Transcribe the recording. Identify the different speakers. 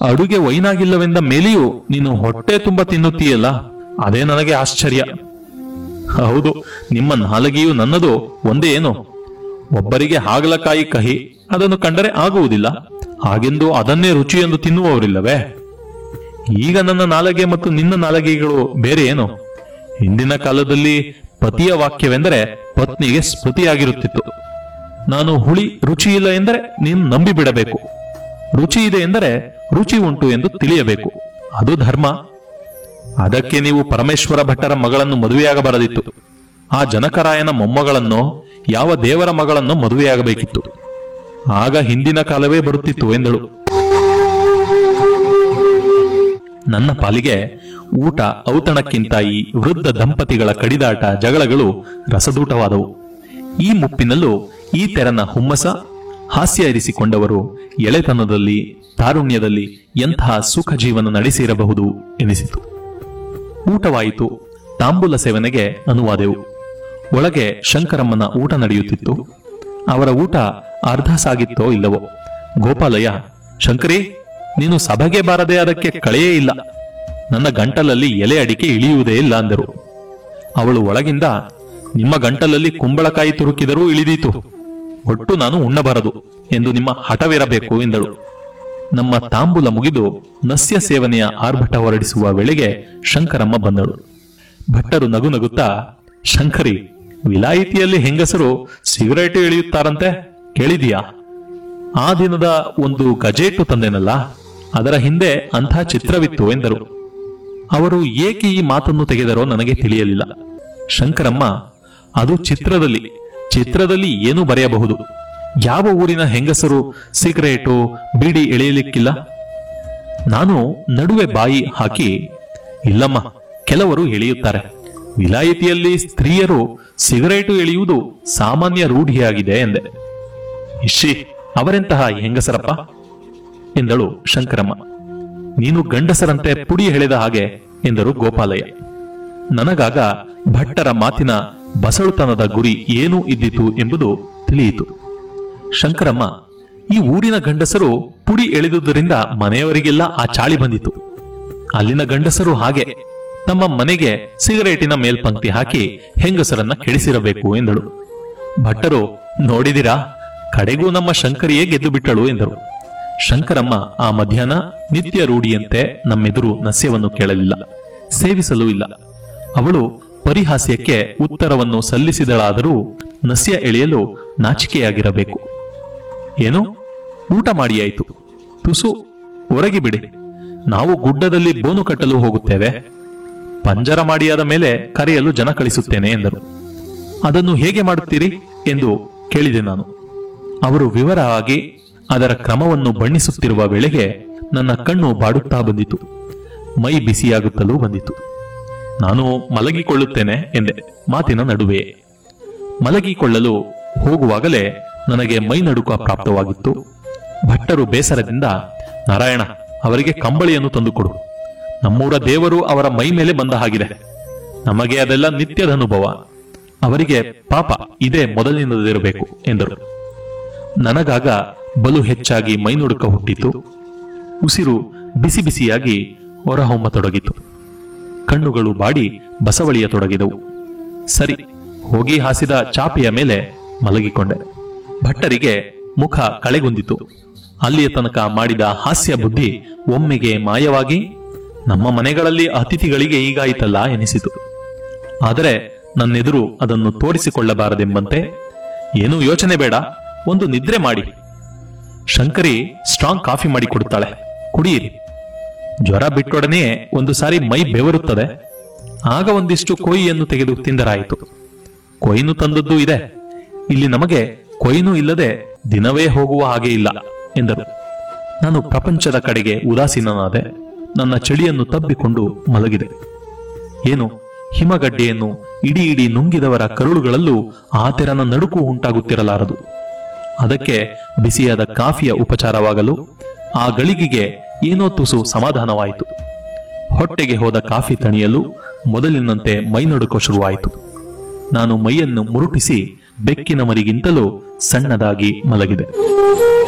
Speaker 1: ಅಡುಗೆ ವೈನಾಗಿಲ್ಲವೆಂದ ಮೇಲೆಯೂ ನೀನು ಹೊಟ್ಟೆ ತುಂಬ ತಿನ್ನುತ್ತೀಯಲ್ಲ ಅದೇ ನನಗೆ ಆಶ್ಚರ್ಯ ಹೌದು ನಿಮ್ಮ ನಾಲಗೆಯು ನನ್ನದು ಒಂದೇ ಏನು ಒಬ್ಬರಿಗೆ ಹಾಗಲಕಾಯಿ ಕಹಿ ಅದನ್ನು ಕಂಡರೆ ಆಗುವುದಿಲ್ಲ ಹಾಗೆಂದು ಅದನ್ನೇ ರುಚಿ ಎಂದು ತಿನ್ನುವವರಿಲ್ಲವೇ ಈಗ ನನ್ನ ನಾಲಗೆ ಮತ್ತು ನಿನ್ನ ನಾಲಗೆಗಳು ಬೇರೆ ಏನು ಹಿಂದಿನ ಕಾಲದಲ್ಲಿ ಪತಿಯ ವಾಕ್ಯವೆಂದರೆ ಪತ್ನಿಗೆ ಸ್ಮೃತಿಯಾಗಿರುತ್ತಿತ್ತು ನಾನು ಹುಳಿ ರುಚಿ ಇಲ್ಲ ಎಂದರೆ ನೀನು ನಂಬಿ ಬಿಡಬೇಕು ರುಚಿ ಇದೆ ಎಂದರೆ ರುಚಿ ಉಂಟು ಎಂದು ತಿಳಿಯಬೇಕು ಅದು ಧರ್ಮ ಅದಕ್ಕೆ ನೀವು ಪರಮೇಶ್ವರ ಭಟ್ಟರ ಮಗಳನ್ನು ಮದುವೆಯಾಗಬಾರದಿತ್ತು ಆ ಜನಕರಾಯನ ಮೊಮ್ಮಗಳನ್ನೋ ಯಾವ ದೇವರ ಮಗಳನ್ನು ಮದುವೆಯಾಗಬೇಕಿತ್ತು ಆಗ ಹಿಂದಿನ ಕಾಲವೇ ಬರುತ್ತಿತ್ತು ಎಂದಳು ನನ್ನ ಪಾಲಿಗೆ ಊಟ ಔತಣಕ್ಕಿಂತ ಈ ವೃದ್ಧ ದಂಪತಿಗಳ ಕಡಿದಾಟ ಜಗಳಗಳು ರಸದೂಟವಾದವು ಈ ಮುಪ್ಪಿನಲ್ಲೂ ಈ ತೆರನ ಹುಮ್ಮಸ ಹಾಸ್ಯ ಇರಿಸಿಕೊಂಡವರು ಎಳೆತನದಲ್ಲಿ ತಾರುಣ್ಯದಲ್ಲಿ ಎಂತಹ ಸುಖ ಜೀವನ ನಡೆಸಿರಬಹುದು ಎನಿಸಿತು ಊಟವಾಯಿತು ತಾಂಬೂಲ ಸೇವನೆಗೆ ಅನುವಾದೆವು ಒಳಗೆ ಶಂಕರಮ್ಮನ ಊಟ ನಡೆಯುತ್ತಿತ್ತು ಅವರ ಊಟ ಅರ್ಧ ಸಾಗಿತ್ತೋ ಇಲ್ಲವೋ ಗೋಪಾಲಯ್ಯ ಶಂಕರಿ ನೀನು ಸಭೆಗೆ ಬಾರದೆ ಅದಕ್ಕೆ ಕಳೆಯೇ ಇಲ್ಲ ನನ್ನ ಗಂಟಲಲ್ಲಿ ಎಲೆ ಅಡಿಕೆ ಇಳಿಯುವುದೇ ಇಲ್ಲ ಅಂದರು ಅವಳು ಒಳಗಿಂದ ನಿಮ್ಮ ಗಂಟಲಲ್ಲಿ ಕುಂಬಳಕಾಯಿ ತುರುಕಿದರೂ ಇಳಿದೀತು ಒಟ್ಟು ನಾನು ಉಣ್ಣಬಾರದು ಎಂದು ನಿಮ್ಮ ಹಠವಿರಬೇಕು ಎಂದಳು ನಮ್ಮ ತಾಂಬೂಲ ಮುಗಿದು ನಸ್ಯ ಸೇವನೆಯ ಆರ್ಭಟ ಹೊರಡಿಸುವ ವೇಳೆಗೆ ಶಂಕರಮ್ಮ ಬಂದಳು ಭಟ್ಟರು ನಗು ನಗುತ್ತಾ ಶಂಕರಿ ವಿಲಾಯಿತಿಯಲ್ಲಿ ಹೆಂಗಸರು ಸಿಗರೇಟು ಎಳೆಯುತ್ತಾರಂತೆ ಕೇಳಿದೀಯಾ ಆ ದಿನದ ಒಂದು ಗಜೇಟು ತಂದೆನಲ್ಲ ಅದರ ಹಿಂದೆ ಅಂಥ ಚಿತ್ರವಿತ್ತು ಎಂದರು ಅವರು ಏಕೆ ಈ ಮಾತನ್ನು ತೆಗೆದರೋ ನನಗೆ ತಿಳಿಯಲಿಲ್ಲ ಶಂಕರಮ್ಮ ಅದು ಚಿತ್ರದಲ್ಲಿ ಚಿತ್ರದಲ್ಲಿ ಏನು ಬರೆಯಬಹುದು ಯಾವ ಊರಿನ ಹೆಂಗಸರು ಸಿಗರೇಟು ಬೀಡಿ ಎಳೆಯಲಿಕ್ಕಿಲ್ಲ ನಾನು ನಡುವೆ ಬಾಯಿ ಹಾಕಿ ಇಲ್ಲಮ್ಮ ಕೆಲವರು ಎಳೆಯುತ್ತಾರೆ ವಿಲಾಯಿತಿಯಲ್ಲಿ ಸ್ತ್ರೀಯರು ಸಿಗರೇಟು ಎಳೆಯುವುದು ಸಾಮಾನ್ಯ ರೂಢಿಯಾಗಿದೆ ಎಂದೆ ಇಶಿ ಅವರೆಂತಹ ಹೆಂಗಸರಪ್ಪ ಎಂದಳು ಶಂಕರಮ್ಮ ನೀನು ಗಂಡಸರಂತೆ ಪುಡಿ ಎಳೆದ ಹಾಗೆ ಎಂದರು ಗೋಪಾಲಯ್ಯ ನನಗಾಗ ಭಟ್ಟರ ಮಾತಿನ ಬಸಳುತನದ ಗುರಿ ಏನು ಇದ್ದಿತು ಎಂಬುದು ತಿಳಿಯಿತು ಶಂಕರಮ್ಮ ಈ ಊರಿನ ಗಂಡಸರು ಪುಡಿ ಎಳೆದುದರಿಂದ ಮನೆಯವರಿಗೆಲ್ಲ ಆ ಚಾಳಿ ಬಂದಿತು ಅಲ್ಲಿನ ಗಂಡಸರು ಹಾಗೆ ತಮ್ಮ ಮನೆಗೆ ಸಿಗರೇಟಿನ ಮೇಲ್ಪಂಕ್ತಿ ಹಾಕಿ ಹೆಂಗಸರನ್ನ ಕೆಡಿಸಿರಬೇಕು ಎಂದಳು ಭಟ್ಟರು ನೋಡಿದಿರಾ ಕಡೆಗೂ ನಮ್ಮ ಶಂಕರಿಯೇ ಗೆದ್ದು ಬಿಟ್ಟಳು ಎಂದರು ಶಂಕರಮ್ಮ ಆ ಮಧ್ಯಾಹ್ನ ನಿತ್ಯ ರೂಢಿಯಂತೆ ನಮ್ಮೆದುರು ನಸ್ಯವನ್ನು ಕೇಳಲಿಲ್ಲ ಸೇವಿಸಲೂ ಇಲ್ಲ ಅವಳು ಪರಿಹಾಸ್ಯಕ್ಕೆ ಉತ್ತರವನ್ನು ಸಲ್ಲಿಸಿದಳಾದರೂ ನಸ್ಯ ಎಳೆಯಲು ನಾಚಿಕೆಯಾಗಿರಬೇಕು ಏನು ಊಟ ಮಾಡಿಯಾಯಿತು ತುಸು ಹೊರಗೆ ಬಿಡಿ ನಾವು ಗುಡ್ಡದಲ್ಲಿ ಬೋನು ಕಟ್ಟಲು ಹೋಗುತ್ತೇವೆ ಪಂಜರ ಮಾಡಿಯಾದ ಮೇಲೆ ಕರೆಯಲು ಜನ ಕಳಿಸುತ್ತೇನೆ ಎಂದರು ಅದನ್ನು ಹೇಗೆ ಮಾಡುತ್ತೀರಿ ಎಂದು ಕೇಳಿದೆ ನಾನು ಅವರು ವಿವರವಾಗಿ ಅದರ ಕ್ರಮವನ್ನು ಬಣ್ಣಿಸುತ್ತಿರುವ ವೇಳೆಗೆ ನನ್ನ ಕಣ್ಣು ಬಾಡುತ್ತಾ ಬಂದಿತು ಮೈ ಬಿಸಿಯಾಗುತ್ತಲೂ ಬಂದಿತು ನಾನು ಮಲಗಿಕೊಳ್ಳುತ್ತೇನೆ ಎಂದೆ ಮಾತಿನ ನಡುವೆ ಮಲಗಿಕೊಳ್ಳಲು ಹೋಗುವಾಗಲೇ ನನಗೆ ಮೈ ನಡುಕ ಪ್ರಾಪ್ತವಾಗಿತ್ತು ಭಟ್ಟರು ಬೇಸರದಿಂದ ನಾರಾಯಣ ಅವರಿಗೆ ಕಂಬಳಿಯನ್ನು ತಂದುಕೊಡು ನಮ್ಮೂರ ದೇವರು ಅವರ ಮೈ ಮೇಲೆ ಬಂದ ಹಾಗಿದೆ ನಮಗೆ ಅದೆಲ್ಲ ನಿತ್ಯದ ಅನುಭವ ಅವರಿಗೆ ಪಾಪ ಇದೇ ಮೊದಲಿನದಿರಬೇಕು ಎಂದರು ನನಗಾಗ ಬಲು ಹೆಚ್ಚಾಗಿ ಮೈನುಡುಕ ಹುಟ್ಟಿತು ಉಸಿರು ಬಿಸಿ ಬಿಸಿಯಾಗಿ ಹೊರಹೊಮ್ಮತೊಡಗಿತು ಕಣ್ಣುಗಳು ಬಾಡಿ ಬಸವಳಿಯತೊಡಗಿದವು ಸರಿ ಹೋಗಿ ಹಾಸಿದ ಚಾಪೆಯ ಮೇಲೆ ಮಲಗಿಕೊಂಡೆ ಭಟ್ಟರಿಗೆ ಮುಖ ಕಳೆಗುಂದಿತು ಅಲ್ಲಿಯ ತನಕ ಮಾಡಿದ ಹಾಸ್ಯ ಬುದ್ಧಿ ಒಮ್ಮೆಗೆ ಮಾಯವಾಗಿ ನಮ್ಮ ಮನೆಗಳಲ್ಲಿ ಅತಿಥಿಗಳಿಗೆ ಈಗಾಯಿತಲ್ಲ ಎನಿಸಿತು ಆದರೆ ನನ್ನೆದುರು ಅದನ್ನು ತೋರಿಸಿಕೊಳ್ಳಬಾರದೆಂಬಂತೆ ಏನೂ ಯೋಚನೆ ಬೇಡ ಒಂದು ನಿದ್ರೆ ಮಾಡಿ ಶಂಕರಿ ಸ್ಟ್ರಾಂಗ್ ಕಾಫಿ ಮಾಡಿ ಕೊಡುತ್ತಾಳೆ ಕುಡಿಯಿರಿ ಜ್ವರ ಬಿಟ್ಟೊಡನೆಯೇ ಒಂದು ಸಾರಿ ಮೈ ಬೆವರುತ್ತದೆ ಆಗ ಒಂದಿಷ್ಟು ಕೊಯ್ಯನ್ನು ತೆಗೆದು ತಿಂದರಾಯಿತು ಕೊಯ್ನು ತಂದದ್ದು ಇದೆ ಇಲ್ಲಿ ನಮಗೆ ಕೊಯ್ನು ಇಲ್ಲದೆ ದಿನವೇ ಹೋಗುವ ಹಾಗೆ ಇಲ್ಲ ಎಂದರು ನಾನು ಪ್ರಪಂಚದ ಕಡೆಗೆ ಉದಾಸೀನನಾದೆ ನನ್ನ ಚಳಿಯನ್ನು ತಬ್ಬಿಕೊಂಡು ಮಲಗಿದೆ ಏನು ಹಿಮಗಡ್ಡೆಯನ್ನು ಇಡೀ ಇಡೀ ನುಂಗಿದವರ ಕರುಳುಗಳಲ್ಲೂ ಆ ತೆರನ ನಡುಕು ಉಂಟಾಗುತ್ತಿರಲಾರದು ಅದಕ್ಕೆ ಬಿಸಿಯಾದ ಕಾಫಿಯ ಉಪಚಾರವಾಗಲು ಆ ಗಳಿಗೆಗೆ ಏನೋ ತುಸು ಸಮಾಧಾನವಾಯಿತು ಹೊಟ್ಟೆಗೆ ಹೋದ ಕಾಫಿ ತಣಿಯಲು ಮೊದಲಿನಂತೆ ಮೈನಡುಕ ಶುರುವಾಯಿತು ನಾನು ಮೈಯನ್ನು ಮುರುಟಿಸಿ ಬೆಕ್ಕಿನ ಮರಿಗಿಂತಲೂ ಸಣ್ಣದಾಗಿ ಮಲಗಿದೆ